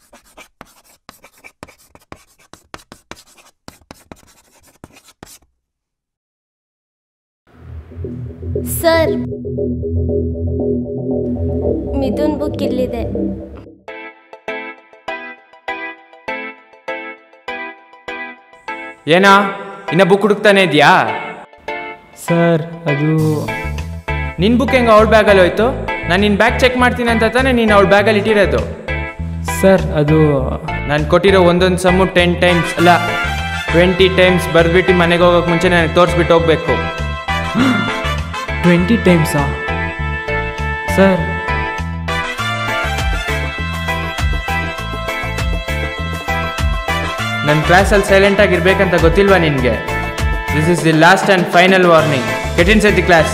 Sir Mithun book ಇಲ್ಲಿದೆ ಏನಾ ಇನ್ನ ಬುಕ್ ಹುಡುಕ್ತಾನೆ ಇದೆಯಾ ಸರ್ ಅದು ನಿನ್ನ ಬುಕ್ ಹೆಂಗೆ ಅವಳ ಬ್ಯಾಗಲ್ಲಿ ಹೋಯ್ತು ನಾನು ನಿನ್ನ ಬ್ಯಾಗ್ ಚೆಕ್ ಮಾಡ್ತೀನಿ ಅಂತ ತಾನೇ ನೀನು ಅವಳ ಬ್ಯಾಗಲ್ಲಿ ಇಟ್ಟಿರೋದು ಸರ್ ಅದು ನಾನು ಕೊಟ್ಟಿರೋ ಒಂದೊಂದು ಸಮ್ಮು ಟೆನ್ ಟೈಮ್ಸ್ ಅಲ್ಲ ಟ್ವೆಂಟಿ ಟೈಮ್ಸ್ ಬರ್ಬಿಟ್ಟು ಮನೆಗೆ ಹೋಗೋಕೆ ಮುಂಚೆ ನನಗೆ ತೋರಿಸ್ಬಿಟ್ಟು ಹೋಗ್ಬೇಕು ಟ್ವೆಂಟಿ ಟೈಮ್ಸಾ ಸರ್ ನನ್ನ ಕ್ಲಾಸಲ್ಲಿ ಸೈಲೆಂಟ್ ಆಗಿರ್ಬೇಕಂತ ಗೊತ್ತಿಲ್ವಾ ನಿನಗೆ this is the last and final warning get in set the class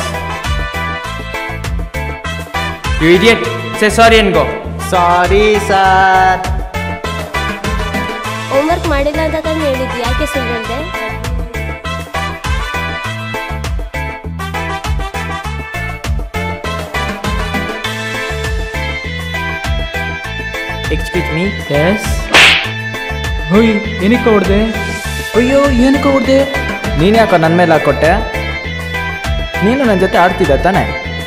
you idiot say sorry ಅನ್ಗೋ ಸಾರಿ ಸರ್ ಹೋಮ್ವರ್ಕ್ ಮಾಡಿಲ್ಲ ಅಂತ ತಾನೇ ಹೇಳಿದ್ದು ಯಾಕೆ ಸುಳ್ಳು ಹೇಳ್ದೆ ಎಕ್ಸ್ಕ್ಯೂಸ್ ಮೀ ಎಸ್ ಹೋಯ್ ಏನಕ್ಕೆ ಹೊಡೆದೆ ಅಯ್ಯೋ ಏನಕ್ಕೆ ಹೊಡ್ದೆ ನೀನು ಯಾಕೋ ನನ್ನ ಮೇಲೆ ಹಾಕೊಟ್ಟೆ ನೀನು ನನ್ನ ಜೊತೆ ಆಡ್ತಿದ್ದ ತಾನೆ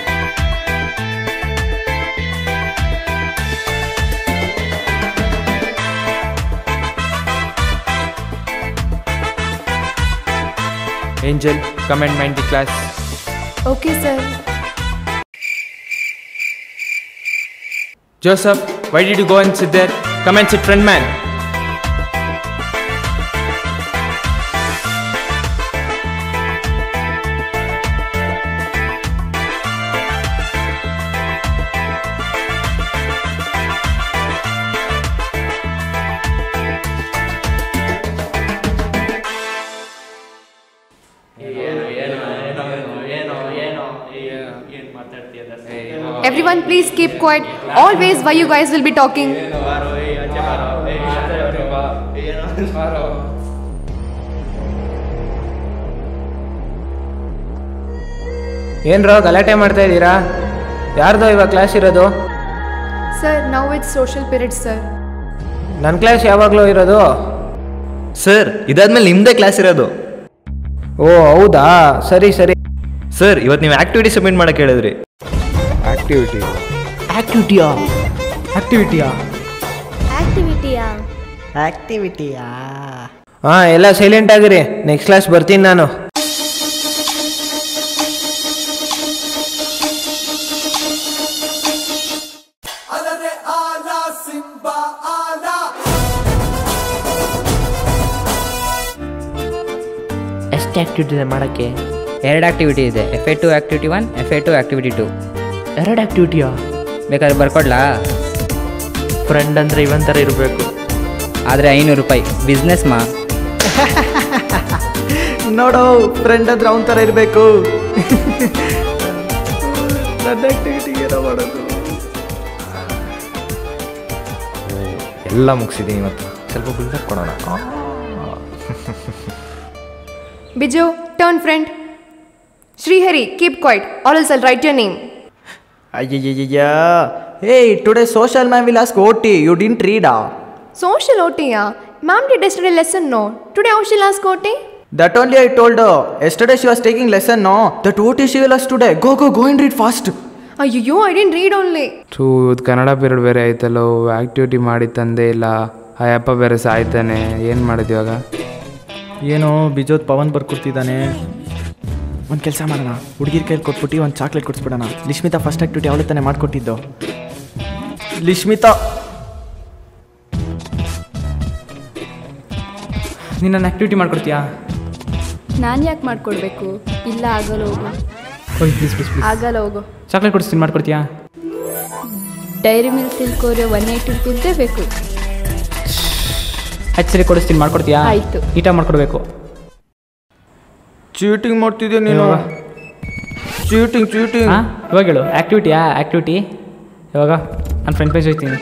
Angel come and mind the class okay sir Joseph, why did you go and sit there? Come and sit, friend man. Everyone, please keep quiet. Always, why you guys will be talking. ಏನ್ರೋ ಗಲಾಟೆ ಮಾಡ್ತಾ ಇದ್ದೀರಾ ಯಾರ್ದೋ ಇವಾಗ class ಇರೋದು Sir, now it's social period, sir. ನನ್ನ class ಯಾವಾಗಲೂ ಇರೋದು ಸರ್ ಇದಾದ್ಮೇಲೆ ನಿಮ್ಮದೇ ಕ್ಲಾಸ್ ಇರೋದು ಓ ಹೌದಾ ಸರಿ ಸರಿ ಸರ್ ಇವತ್ತು ನೀವು ಆಕ್ಟಿವಿಟಿ ಸಬ್ಮಿಟ್ ಮಾಡಕ್ಕೆ ಹೇಳಿದ್ರಿ ಆಕ್ಟಿವಿಟಿ ಆಕ್ಟಿವಿಟಿಯಾ ಆಕ್ಟಿವಿಟಿಯಾ ಆಕ್ಟಿವಿಟಿಯಾ ಆಕ್ಟಿವಿಟಿಯಾ ಹಾಂ ಎಲ್ಲ ಸೈಲೆಂಟ್ ಆಗಿರಿ ನೆಕ್ಸ್ಟ್ ಕ್ಲಾಸ್ ಬರ್ತೀನಿ ನಾನು ಎಷ್ಟು ಆ್ಯಕ್ಟಿವಿಟಿ ಇದೆ ಮಾಡೋಕ್ಕೆ ಎರಡು ಆ್ಯಕ್ಟಿವಿಟಿ ಇದೆ F A two activity one F A two activity two ಎರಡು ಆಕ್ಟಿವಿಟಿಯಾ ಬೇಕಾದ್ರೆ ಬರ್ಕೊಡ್ಲಾ ಫ್ರೆಂಡ್ ಅಂದರೆ ಇವನ್ ಥರ ಇರಬೇಕು ಆದರೆ ಐನೂರು ರೂಪಾಯಿ ಬಿಸ್ನೆಸ್ ಮಾ ನೋಡೋ ಫ್ರೆಂಡ್ ಅಂದ್ರೆ ಅವನ ಥರ ಇರಬೇಕು ನನ್ನ ಆಕ್ಟಿವಿಟಿಗೆ ಏನೋ ಮಾಡೋದು ಎಲ್ಲ ಮುಗಿಸಿದ್ದೀನಿ ಇವತ್ತು ಸ್ವಲ್ಪ ಬಿಲ್ಡಪ್ ಕೊಡೋಣ Biju, turn friend. Srihari, keep quiet, or else I'll write your name. ಅಯ್ಯಯ್ಯಯ್ಯ ಏಯ್ today social ma'am will ask OT you didn't ರೀಡಾ Social OT, yeah. Ma'am did yesterday lesson, no. Today how she'll ask OT? That only I told yesterday she was taking lesson no that OT she will ask today go go go in read fast ಅಯ್ಯೋ I didn't read only ಥೂ ಇವತ್ತು Kannada period ಬೇರೆ ಆಯ್ತಲ್ಲೋ activity ಮಾಡಿ ತಂದೆ ಇಲ್ಲ ಆ ಅಪ್ಪ ಬೇರೆ ಸಾಯ್ತಾನೆ ಏನು ಮಾಡೋದು ಇವಾಗ ಏನೋ ಬಿಜೋತ್ ಪವನ್ ಬರ್ಕೊಡ್ತಿದ್ದಾನೆ ಒಂದು ಕೆಲಸ ಮಾಡೋಣ ಹುಡುಗಿರ ಕೈಲಿ ಕೊಟ್ಬಿಟ್ಟು ಒಂದು ಚಾಕ್ಲೇಟ್ ಕೊಡಿಸ್ಬಿಡೋಣ ಲಿಶ್ಮಿತಾ ಫಸ್ಟ್ ಆಕ್ಟಿವಿಟಿ ಅವಳೆ ತಾನೇ ಮಾಡಿಕೊಟ್ಟಿದ್ದು ಲಿಶ್ಮಿತಾ ನೀನು ನನ್ನ ಆ್ಯಕ್ಟಿವಿಟಿ ಮಾಡ್ಕೊಡ್ತೀಯಾ ನಾನು ಯಾಕೆ ಮಾಡ್ಕೊಡ್ಬೇಕು ಇಲ್ಲ ಆಗಲ್ಲ ಹೋಗು ಓಯ್ ಪ್ಲೀಸ್ ಪ್ಲೀಸ್ ಪ್ಲೀಸ್ ಆಗಲ್ಲ ಹೋಗು ಚಾಕ್ಲೇಟ್ ಕೊಡಿಸ್ತೀನಿ ಮಾಡ್ಕೊಡ್ತೀಯಾ ಡೈರಿ ಮಿಲ್ಕ್ ತಿಳ್ಕೋರೆ ಒನ್ ಏಯ್ಟಿ ರುಪೀಸ್ದೇ ಬೇಕು ಆಯ್ತು ಸರಿ ಕೊಡಿಸ್ತೀನಿ ಮಾಡ್ಕೊಡ್ತೀಯಾ ಆಯ್ತು. ನೀಟಾಗಿ ಮಾಡ್ಕೊಡ್ಬೇಕು ಚೀಟಿಂಗ್ ಮಾಡ್ತಿದ್ಯಾ ನೀನು ಚೀಟಿಂಗ್ ಚೀಟಿಂಗ್ ಹಾಂ ಇವಾಗ ಹೇಳು ಆ್ಯಕ್ಟಿವಿಟಿಯಾ ಆ್ಯಕ್ಟಿವಿಟಿ ಇವಾಗ ನಾನು ಫ್ರೆಂಡ್ ಪೇಜ್ ಹೋಗ್ತೀನಿ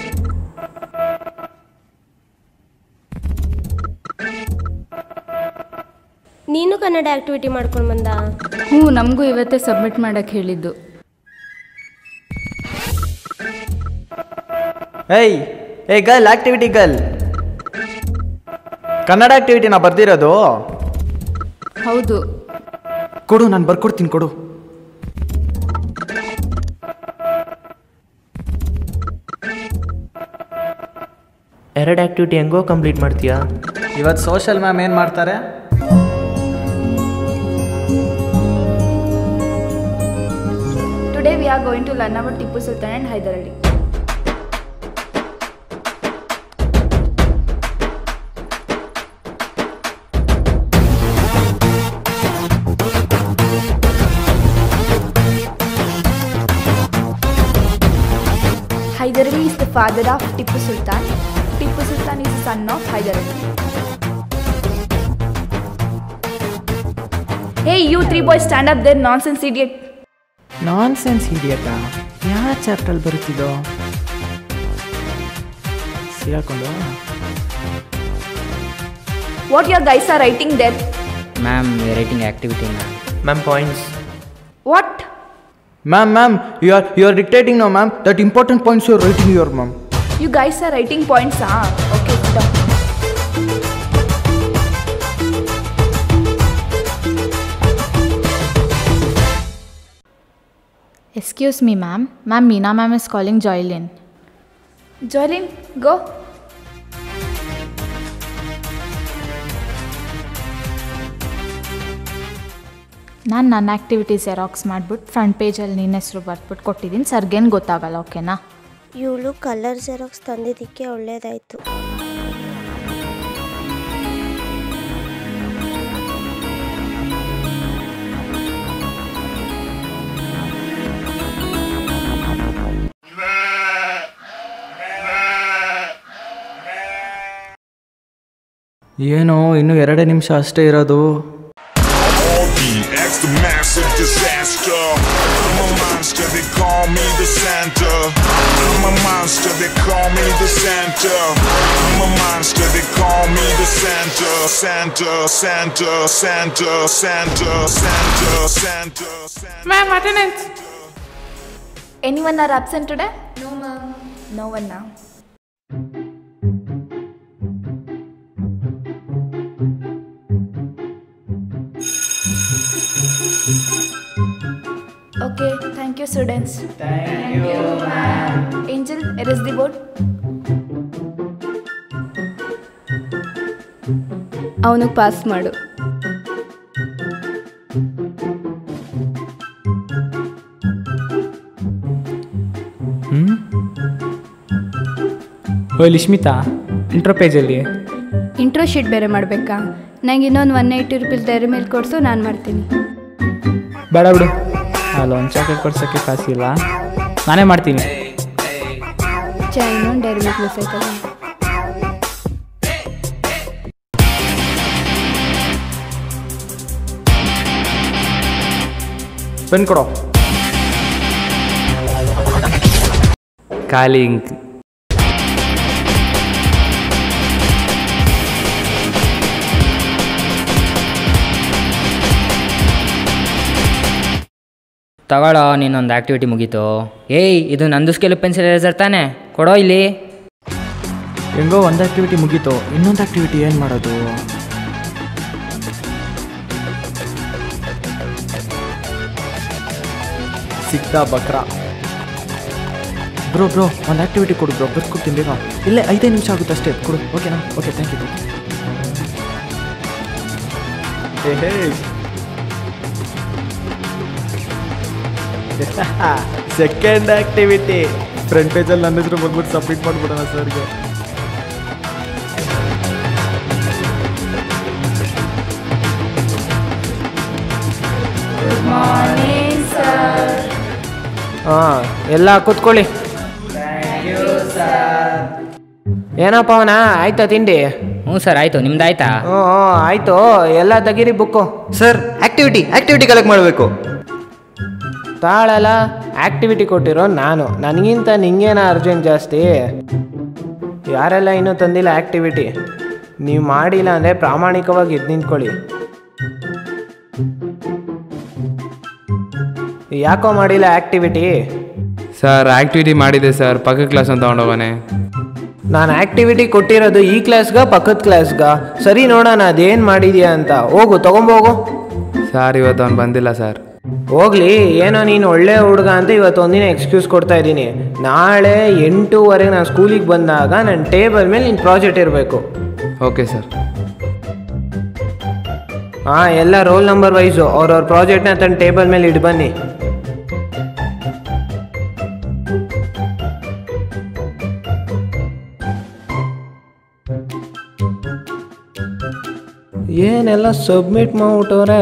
ನೀನು ಕನ್ನಡ ಆಕ್ಟಿವಿಟಿ ಮಾಡ್ಕೊಂಡು ಬಂದ ಹ್ಞೂ ನಮಗೂ ಇವತ್ತೇ ಸಬ್ಮಿಟ್ ಮಾಡಕ್ಕೆ ಹೇಳಿದ್ದು ಏಯ್ ಏ girl activity girl Kannada activity ನಾ ಬರ್ದಿರೋದು ಹೌದು ಕೊಡು ನಾನು ಬರ್ಕೊಡ್ತೀನಿ ಕೊಡು ಎರಡು ಆ್ಯಕ್ಟಿವಿಟಿ ಹೆಂಗೋ ಕಂಪ್ಲೀಟ್ ಮಾಡ್ತೀಯಾ ಇವತ್ತು ಸೋಷಲ್ ಮ್ಯಾಮ್ ಏನು ಮಾಡ್ತಾರೆ today we are going to learn about Tipu Sultan and Hyder Ali Hyder Ali is the father of Tipu Sultan. Tipu Sultan is the son of Hyder Ali. Hey, you three boys, stand up there, nonsense idiot. Nonsense ಹಿಡಿಯತ್ತಾ ಯಾವ ಚಾಪ್ಟ್ರಲ್ಲಿ ಬರುತ್ತಿದ್ದೋ ಸಿಗಾಕೊಂಡು What your guys are writing there? Ma'am writing activity ma'am ma'am points What? Ma'am ma'am you are you are dictating no ma'am that important points you are writing your ma'am You guys are writing points, ah? Okay, sit down. Excuse me, ma'am. Ma'am, Meena ma'am is calling Joylin. Jolene, go. ನಾನು ನನ್ನ activity xerox ಮಾಡಿಬಿಟ್ಟು front ಪೇಜಲ್ಲಿ ನಿನ್ನ ಹೆಸರು ಬರ್ದ್ಬಿಟ್ಟು ಕೊಟ್ಟಿದ್ದೀನಿ ಸರ್ಗೇನು ಗೊತ್ತಾಗಲ್ಲ ಓಕೆನಾ ಇವಳು ಕಲರ್ ಜೆರಾಕ್ಸ್ ತಂದಿದ್ದಕ್ಕೆ ಒಳ್ಳೇದಾಯಿತು ಏನೋ ಇನ್ನೂ ಎರಡೇ ನಿಮಿಷ ಅಷ್ಟೇ ಇರೋದು X the massive disaster. I'm a monster, they call me the Santa. I'm a monster, they call me the Santa. I'm a monster, they call me the Santa. Santa, Santa, Santa, Santa, Santa, Santa, Santa. Ma'am, attendance. Anyone are absent today? No, ma'am. No one now. Okay, thank you, students. Thank you, ma'am. Angel, erase the board. ಅವನಿಗೆ pass ಮಾಡು ಹ್ಞೂ ಓಯ್ Lishmita intro ಪೇಜಲ್ಲಿ intro sheet ಬೇರೆ ಮಾಡಬೇಕಾ ನಂಗೆ ಇನ್ನೊಂದು one eighty rupees dairy ಮೇಲೆ ಕೊಡಿಸು ನಾನು ಮಾಡ್ತೀನಿ ಬೇಡ ಬಿಡು ಅಲ್ಲ ಒಂದು ಚಾಕ್ಲೇಟ್ ಕೊಡ್ಸೋಕ್ಕೆ ಕಾಸಿಲ್ಲ ನಾನೇ ಮಾಡ್ತೀನಿ ಚಾ ಇನ್ನೊಂದು ಡೈರಿ ಮಿಲ್ಕ್ ಮಿಸ್ ಆಯ್ತಲ್ಲ ಪೆನ್ ಕೊಡೋ ಖಾಲಿ ಇಂಕ್ ತಗೊಳ್ಳೋ ನೀನೊಂದು ಆ್ಯಕ್ಟಿವಿಟಿ ಮುಗೀತು ಏಯ್ ಇದು ನಂದು ಸ್ಕೇಲು ಪೆನ್ಸಿಲ್ ಎರೇಸರ್ ತಾನೆ ಕೊಡೋ ಇಲ್ಲಿ ಹೆಂಗೋ ಒಂದು ಆ್ಯಕ್ಟಿವಿಟಿ ಮುಗೀತು ಇನ್ನೊಂದು ಆ್ಯಕ್ಟಿವಿಟಿ ಏನು ಮಾಡೋದು ಸಿಕ್ತ ಬಕ್ರ ಬ್ರೋ ಬ್ರೋ ಒಂದು ಆ್ಯಕ್ಟಿವಿಟಿ ಕೊಡು ಬ್ರೋ ಬರ್ಸ್ಕೊಡ್ತೀನಿ ಬೇಗ ಇಲ್ಲೇ ಐದೇ ನಿಮಿಷ ಆಗುತ್ತೆ ಅಷ್ಟೇ ಕೊಡು ಓಕೆನಾ okay thank you second activity front ಪೇಜಲ್ಲಿ ನನ್ನ ಹೆಸರು ಬಂದ್ಬಿಟ್ಟು ಸಬ್ಮಿಟ್ ಮಾಡಿಬಿಡೋಣ ಸರ್ಗೆ ಹಾಂ ಎಲ್ಲ ಕೂತ್ಕೊಳ್ಳಿ ಏನಪ್ಪ ಅವನ ಆಯ್ತಾ ತಿಂಡಿ ಹ್ಞೂ ಸರ್ ಆಯಿತು ನಿಮ್ದು ಆಯ್ತಾ ಹ್ಞೂ ಹ್ಞೂ ಆಯಿತು ಎಲ್ಲ ತೆಗೀರಿ book sir activity activity collect ಮಾಡಬೇಕು ತಾಳಲ್ಲ ಆ್ಯಕ್ಟಿವಿಟಿ ಕೊಟ್ಟಿರೋ ನಾನು ನನಗಿಂತ ನಿಂಗೇನ ಅರ್ಜೆಂಟ್ ಜಾಸ್ತಿ ಯಾರೆಲ್ಲ ಇನ್ನೂ ತಂದಿಲ್ಲ ಆ್ಯಕ್ಟಿವಿಟಿ ನೀವು ಮಾಡಿಲ್ಲ ಅಂದರೆ ಪ್ರಾಮಾಣಿಕವಾಗಿ ಎದ್ದು ನಿಂತ್ಕೊಳ್ಳಿ ಯಾಕೋ ಮಾಡಿಲ್ಲ ಆ್ಯಕ್ಟಿವಿಟಿ ಸರ್ ಆ್ಯಕ್ಟಿವಿಟಿ ಮಾಡಿದೆ ಸರ್ ಪಕ್ಕ ಕ್ಲಾಸ್ ಅಂತ ತೊಗೊಂಡೋಗಾನೆ ನಾನು ಆ್ಯಕ್ಟಿವಿಟಿ ಕೊಟ್ಟಿರೋದು ಈ ಕ್ಲಾಸ್ಗ ಪಕ್ಕದ ಕ್ಲಾಸ್ಗ ಸರಿ ನೋಡೋಣ ಅದೇನು ಮಾಡಿದ್ಯಾ ಅಂತ ಹೋಗು ತಗೊಂಬೋಗು ಸರ್ ಇವತ್ತು ಅವ್ನು ಬಂದಿಲ್ಲ ಸರ್ ಹೋಗ್ಲಿ ಏನೋ ನೀನು ಒಳ್ಳೆ ಹುಡುಗ ಅಂತ ಇವತ್ತು ಒಂದಿನ ಎಕ್ಸ್ಕ್ಯೂಸ್ ಕೊಡ್ತಾ ಇದ್ದೀನಿ ನಾಳೆ ಎಂಟೂವರೆಗೆ ನಾನು ಸ್ಕೂಲಿಗೆ ಬಂದಾಗ ನನ್ನ ಟೇಬಲ್ ಮೇಲೆ ನಿನ್ನ ಪ್ರಾಜೆಕ್ಟ್ ಇರಬೇಕು ಓಕೆ ಸರ್ ಹಾಂ ಎಲ್ಲ ರೋಲ್ ನಂಬರ್ ವೈಸು ಅವ್ರವ್ರ ಪ್ರಾಜೆಕ್ಟ್ನ ತನ್ನ ಟೇಬಲ್ ಮೇಲೆ ಇಟ್ಟು ಬನ್ನಿ ಏನೆಲ್ಲ ಸಬ್ಮಿಟ್ ಮಾಡ್ಬಿಟ್ಟವ್ರೆ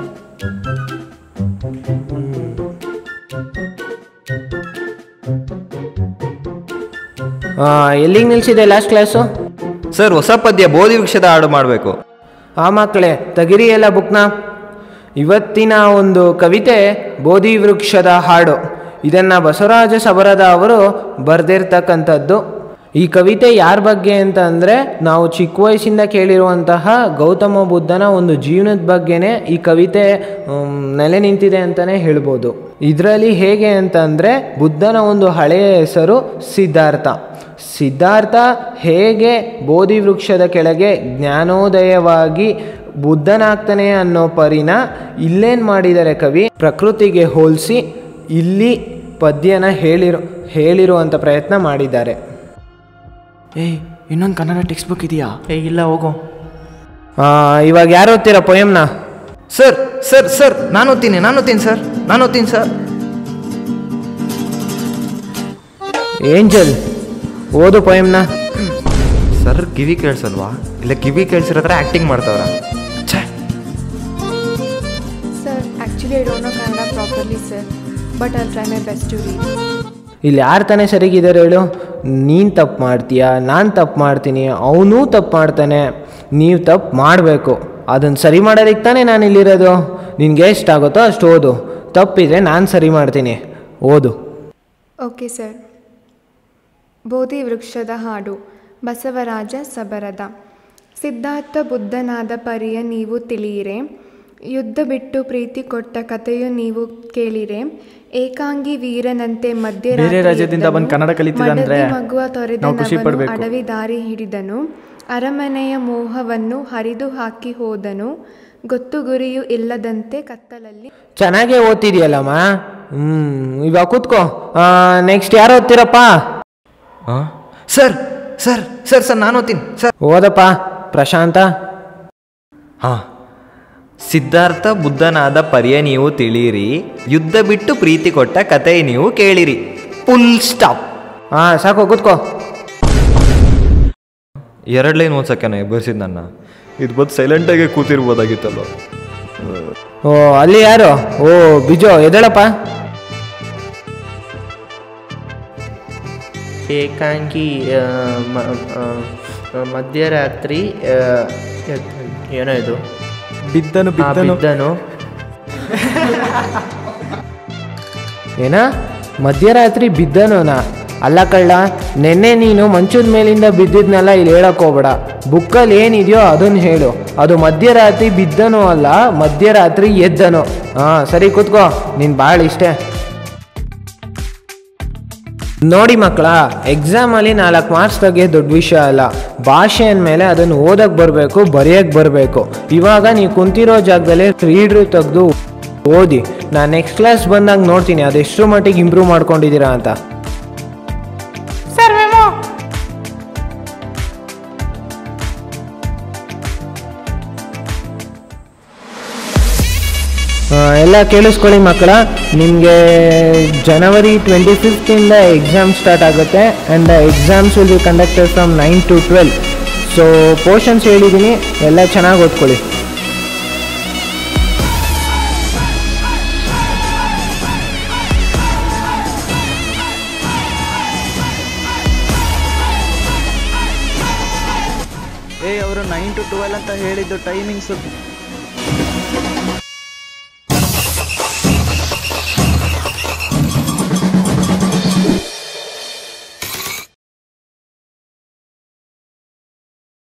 ಎಲ್ಲಿಗೆ ನಿಲ್ಸಿದೆ ಲಾಸ್ಟ್ ಕ್ಲಾಸು ಸರ್ ಹೊಸ ಪದ್ಯ ಬೋಧಿ ವೃಕ್ಷದ ಹಾಡು ಮಾಡಬೇಕು ಆ ಮಕ್ಕಳೇ ತೆಗಿರಿ ಎಲ್ಲ ಬುಕ್ನ ಇವತ್ತಿನ ಒಂದು ಕವಿತೆ ಬೋಧಿ ವೃಕ್ಷದ ಹಾಡು ಇದನ್ನು ಬಸವರಾಜ ಸಬರದ ಅವರು ಬರೆದಿರ್ತಕ್ಕಂಥದ್ದು ಈ ಕವಿತೆ ಯಾರ ಬಗ್ಗೆ ಅಂತ ಅಂದರೆ ನಾವು ಚಿಕ್ಕ ವಯಸ್ಸಿಂದ ಕೇಳಿರುವಂತಹ ಗೌತಮ ಬುದ್ಧನ ಒಂದು ಜೀವನದ ಬಗ್ಗೆನೇ ಈ ಕವಿತೆ ಮ್, ನೆಲೆ ನಿಂತಿದೆ ಅಂತಲೇ ಹೇಳ್ಬೋದು ಇದರಲ್ಲಿ ಹೇಗೆ ಅಂತಂದರೆ ಬುದ್ಧನ ಒಂದು ಹಳೆಯ ಹೆಸರು ಸಿದ್ಧಾರ್ಥ ಸಿದ್ಧಾರ್ಥ ಹೇಗೆ ಬೋಧಿ ವೃಕ್ಷದ ಕೆಳಗೆ ಜ್ಞಾನೋದಯವಾಗಿ ಬುದ್ಧನಾಗ್ತಾನೆ ಅನ್ನೋ ಪರಿನ ಇಲ್ಲೇನು ಮಾಡಿದ್ದಾರೆ ಕವಿ ಪ್ರಕೃತಿಗೆ ಹೋಲಿಸಿ ಇಲ್ಲಿ ಪದ್ಯನ ಹೇಳಿರೋ ಹೇಳಿರುವಂಥ ಪ್ರಯತ್ನ ಮಾಡಿದ್ದಾರೆ ಏಯ್ ಇನ್ನೊಂದು ಕನ್ನಡ ಟೆಕ್ಸ್ಟ್ ಬುಕ್ ಇದೆಯಾ ಏ ಇಲ್ಲ ಹೋಗು ಆ, ಇವಾಗ ಯಾರು ಓದ್ತೀರಾ ಪೊಯಮ್ನ ಸರ್ ಸರ್ ಸರ್ ನಾನು ಓದ್ತೀನಿ ನಾನು ಓದ್ತೀನಿ ಸರ್ ನಾನು ಓದ್ತೀನಿ ಸರ್ ಏಂಜಲ್ ಓದು ಪೊಯಮ್ನ ಸರ್ ಕಿವಿ ಕೇಳಿಸಲ್ವಾ ಇಲ್ಲ ಕಿವಿ ಕೇಳಿಸಿರೋ ಥರ ಆ್ಯಕ್ಟಿಂಗ್ ಮಾಡ್ತಾವ್ರ ಛೇ Sir, actually, I don't know Kannada properly, sir. But I'll try my best to read. ಇಲ್ಲಿ ಯಾರು ತಾನೇ ಸರಿಗಿದ್ದಾರೆ ಹೇಳು ನೀನು ತಪ್ಪು ಮಾಡ್ತೀಯಾ ನಾನು ತಪ್ಪು ಮಾಡ್ತೀನಿ ಅವನೂ ತಪ್ಪು ಮಾಡ್ತಾನೆ ನೀವು ತಪ್ಪು ಮಾಡಬೇಕು ಅದನ್ನು ಸರಿ ಮಾಡೋದಕ್ಕೆ ತಾನೇ ನಾನು ಇಲ್ಲಿರೋದು ನಿನಗೆ ಎಷ್ಟಾಗುತ್ತೋ ಅಷ್ಟು ಓದು ತಪ್ಪಿದ್ರೆ ನಾನು ಸರಿ ಮಾಡ್ತೀನಿ ಓದು ಓಕೆ ಸರ್ ಬೋಧಿ ವೃಕ್ಷದ ಹಾಡು ಬಸವರಾಜ ಸಬರದ ಸಿದ್ಧಾರ್ಥ ಬುದ್ಧನಾದ ಪರಿಯ ನೀವು ತಿಳಿಯಿರೆ ಯುದ್ಧ ಬಿಟ್ಟು ಪ್ರೀತಿ ಕೊಟ್ಟ ಕಥೆಯು ನೀವು ಕೇಳಿರೆ ಏಕಾಂಗಿ ವೀರನಂತೆ ಮಧ್ಯರಾತ್ರಿ ಬೇರೆ ರಾಜ್ಯದಿಂದ ಎದ್ದನು, ಬಂದು ಕನ್ನಡ ಕಲಿತಿದಂದ್ರೆ ಮಡದಿ ಮಗುವ ತೊರೆದ ನಾವು ಖುಷಿ ನವನು ಪಡ್ಬೇಕು. ಅಡವಿ ದಾರಿ ಹಿಡಿದನು ಅರಮನೆಯ ಮೋಹವನ್ನು ಹರಿದು ಹಾಕಿ ಹೋದನು ಗೊತ್ತು ಗುರಿಯು ಇಲ್ಲದಂತೆ ಕತ್ತಲಲ್ಲಿ ಚೆನ್ನಾಗೇ ಓದ್ತಿದ್ಯಲ್ಲಮ್ಮ ಹ್ಞೂ ಇವಾಗ ಕೂತ್ಕೋ ನೆಕ್ಸ್ಟ್ ಯಾರು ಓದ್ತೀರಪ್ಪ ಹಾಂ ಸರ್ ಸರ್ ಸರ್ ಸರ್ ನಾನು ಓದ್ತೀನಿ ಸರ್ ಓದಪ್ಪ ಪ್ರಶಾಂತ ಹಾಂ ಸಿದ್ಧಾರ್ಥ ಬುದ್ಧನಾದ ಪರಿಯ ನೀವು ತಿಳಿಯಿರಿ ಯುದ್ಧ ಬಿಟ್ಟು ಪ್ರೀತಿ ಕೊಟ್ಟ ಕತೆ ನೀವು ಕೇಳಿರಿ ಫುಲ್ ಸ್ಟಾಪ್ ಹಾಂ ಸಾಕು ಕೂತ್ಕೋ ಎರಡು ಲೈನ್ ಓದ್ಸಕ್ಕೆ ಎಬ್ಬರಿಸಿದ್ ನನ್ನ ಇದು ಬಂದು ಸೈಲೆಂಟಾಗಿ ಕೂತಿರ್ಬೋದಾಗಿತ್ತಲ್ಲ ಓ ಅಲ್ಲಿ ಯಾರು ಓ ಬಿಜೋ ಎದ್ದೇಳಪ್ಪ ಏಕಾಂಗಿ ಆ, ಮ- ಆ, ಆ, ಮಧ್ಯರಾತ್ರಿ ಆ, ಎದ್- ಏನೋ ಇದು ಬಿದ್ದನು ಆ, ಬಿದ್ದನು ಬಿದ್ದನು ಏನ ಮಧ್ಯರಾತ್ರಿ ಬಿದ್ದನೋನ ಅಲ್ಲ ಕಳ್ಳ ನೆನ್ನೆ ನೀನು ಮಂಚದ ಮೇಲಿಂದ ಬಿದ್ದಿದ್ನೆಲ್ಲ ಇಲ್ಲಿ ಹೇಳಕ್ ಹೋಗ್ಬೇಡ ಬುಕ್ಕಲ್ಲಿ ಏನಿದೆಯೋ ಅದನ್ನ ಹೇಳು ಅದು ಮಧ್ಯರಾತ್ರಿ ಬಿದ್ದನೋ ಅಲ್ಲ ಮಧ್ಯರಾತ್ರಿ ಎದ್ದನೋ ಹಾಂ ಸರಿ ಕೂತ್ಕೋ ನೀನು ಭಾಳ ಇಷ್ಟೇ ನೋಡಿ ಮಕ್ಕಳ ಎಕ್ಸಾಮಲ್ಲಿ ನಾಲ್ಕು ಮಾರ್ಕ್ಸ್ ತೆಗೆ ದೊಡ್ಡ ವಿಷಯ ಅಲ್ಲ ಭಾಷೆ ಅಂದಮೇಲೆ ಅದನ್ನು ಓದಕ್ಕೆ ಬರಬೇಕು ಬರೆಯಕ್ಕೆ ಬರಬೇಕು ಇವಾಗ ನೀವು ಕುಂತಿರೋ ಜಾಗದಲ್ಲೇ ರೀಡ್ರು ತೆಗೆದು ಓದಿ ನಾನು ನೆಕ್ಸ್ಟ್ ಕ್ಲಾಸ್ ಬಂದಾಗ ನೋಡ್ತೀನಿ ಅದೆಷ್ಟು ಮಟ್ಟಿಗೆ ಇಂಪ್ರೂವ್ ಮಾಡ್ಕೊಂಡಿದ್ದೀರಾ ಅಂತ ಆ, ಎಲ್ಲ ಕೇಳಿಸ್ಕೊಳ್ಳಿ ಮಕ್ಕಳ ನಿಮಗೆ ಜನವರಿ ಟ್ವೆಂಟಿ ಫಿಫ್ತಿಂದ ಎಕ್ಸಾಮ್ ಸ್ಟಾರ್ಟ್ ಆಗುತ್ತೆ and exams will be conducted from nine to twelve so portions ಹೇಳಿದ್ದೀನಿ ಎಲ್ಲ ಚೆನ್ನಾಗಿ ಓದ್ಕೊಳ್ಳಿ ಏ ಅವರು ನೈನ್ ಟು ಟ್ವೆಲ್ ಅಂತ ಹೇಳಿದ್ದು ಟೈಮಿಂಗ್ಸು